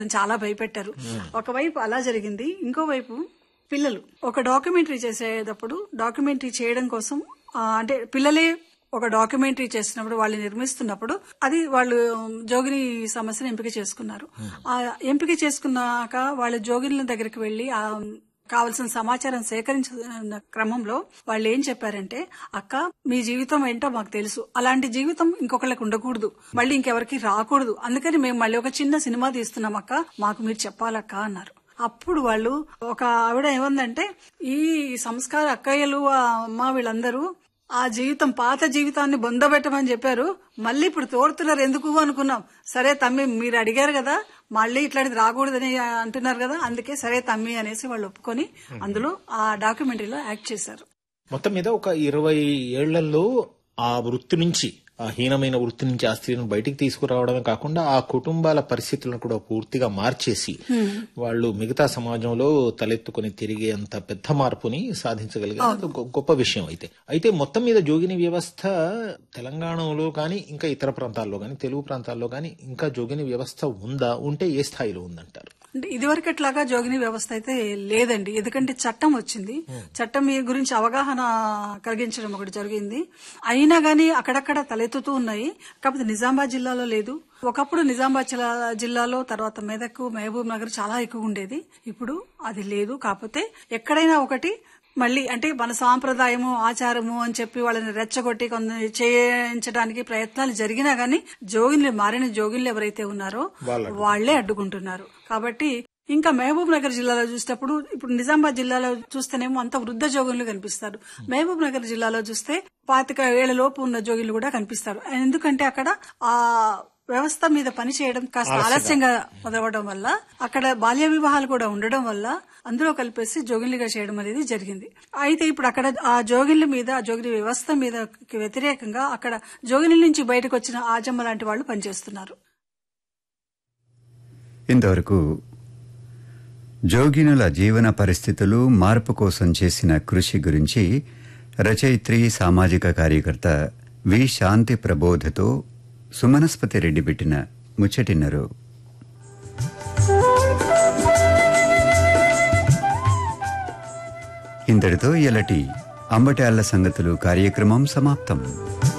చాలా భయపెట్టారు ఒకవైపు అలా జరిగింది ఇంకోవైపు పిల్లలు ఒక డాక్యుమెంటరీ చేసేటప్పుడు డాక్యుమెంటరీ చేయడం కోసం ఆ, అంటే పిల్లలే ఒక డాక్యుమెంటరీ చేసినప్పుడు వాళ్ళు నిర్మిస్తున్నప్పుడు అది వాళ్ళు జోగిని సమస్యను ఎంపిక చేసుకున్నారు ఆ ఎంపిక చేసుకున్నాక వాళ్ళు జోగినుల దగ్గరికి వెళ్లి ఆ కావలసిన సమాచారం సేకరించిన క్రమంలో వాళ్ళు ఏం చెప్పారంటే అక్క మీ జీవితం ఏంటో మాకు తెలుసు అలాంటి జీవితం ఇంకొకళ్ళకి ఉండకూడదు మళ్ళీ ఇంకెవరికి రాకూడదు అందుకని మేము మళ్ళీ ఒక చిన్న సినిమా తీస్తున్నాం అక్క మాకు మీరు చెప్పాలక్క అన్నారు అప్పుడు వాళ్ళు ఒక ఆవిడ ఏమందంటే ఈ సంస్కార అక్కయ్యలు ఆ అమ్మ వీళ్ళందరూ ఆ జీవితం పాత జీవితాన్ని బొందబెట్టమని చెప్పారు మళ్ళీ ఇప్పుడు తోడుతున్నారు ఎందుకు అనుకున్నాం సరే తమ్మి మీరు అడిగారు కదా మళ్ళీ ఇట్లాంటిది రాకూడదని అంటున్నారు కదా అందుకే సరే తమ్మి అనేసి వాళ్ళు ఒప్పుకొని అందులో ఆ డాక్యుమెంటరీలో యాక్ట్ చేశారు మొత్తం మీద ఒక ఇరవై ఏళ్లలో ఆ వృత్తి నుంచి ఆ హీనమైన వృత్తి నుంచి ఆ స్త్రీలను బయటికి తీసుకురావడమే కాకుండా ఆ కుటుంబాల పరిస్థితులను కూడా పూర్తిగా మార్చేసి వాళ్ళు మిగతా సమాజంలో తలెత్తుకొని తిరిగే అంత పెద్ద మార్పుని సాధించగలిగారు అది ఒక గొప్ప విషయం అయితే అయితే మొత్తం మీద జోగిని వ్యవస్థ తెలంగాణలో కానీ ఇంకా ఇతర ప్రాంతాల్లో కానీ తెలుగు ప్రాంతాల్లో కానీ ఇంకా జోగిని వ్యవస్థ ఉందా ఉంటే ఏ స్థాయిలో ఉందంటారు అంటే ఇదివరకట్లాగా జోగిని వ్యవస్థ అయితే లేదండి ఎందుకంటే చట్టం వచ్చింది చట్టం ఈ గురించి అవగాహన కలిగించడం ఒకటి జరిగింది అయినా గానీ అక్కడక్కడ తలెత్తుతూ ఉన్నాయి కాకపోతే నిజామాబాద్ జిల్లాలో లేదు ఒకప్పుడు నిజామాబాద్ జిల్లా- జిల్లాలో తర్వాత మెదక్ మహబూబ్ నగర్ చాలా ఎక్కువ ఉండేది ఇప్పుడు అది లేదు కాకపోతే ఎక్కడైనా ఒకటి మళ్ళీ అంటే మన సాంప్రదాయము ఆచారము అని చెప్పి వాళ్ళని రెచ్చగొట్టి కొంత చేయించడానికి ప్రయత్నాలు జరిగినా గానీ జోగిన్లు మారిన జోగిన్లు ఎవరైతే ఉన్నారో వాళ్లే అడ్డుకుంటున్నారు కాబట్టి ఇంకా మహబూబ్ నగర్ జిల్లాలో చూసేటప్పుడు ఇప్పుడు నిజామాబాద్ జిల్లాలో చూస్తేనేమో అంత వృద్ధ జోగులు కనిపిస్తారు మహబూబ్ నగర్ జిల్లాలో చూస్తే పాతిక ఏళ్ల లోపు ఉన్న జోగిలు కూడా కనిపిస్తారు ఎందుకంటే అక్కడ ఆ వ్యవస్థ మీద పని చేయడం కాస్త ఆలస్యంగా మొదలవడం వల్ల అక్కడ బాల్య వివాహాలు కూడా ఉండడం వల్ల అందులో కలిపేసి జోగిన్లుగా చేయడం అనేది జరిగింది అయితే ఇప్పుడు అక్కడ ఆ జోగిన్ల మీద ఆ జోగిని వ్యవస్థ మీద వ్యతిరేకంగా అక్కడ జోగిన్ల నుంచి బయటకు వచ్చిన ఆజమ్మ లాంటి వాళ్ళు పనిచేస్తున్నారు ఇంతవరకు జోగినుల జీవన పరిస్థితులు మార్పు కోసం చేసిన కృషి గురించి రచయిత్రి సామాజిక కార్యకర్త వి శాంతి ప్రబోధతో సుమనస్పతి రెడ్డి పెట్టిన ముచ్చటిన్నరు ఇంతటితో ఇలాంటి అంబటాళ్ల సంగతులు కార్యక్రమం సమాప్తం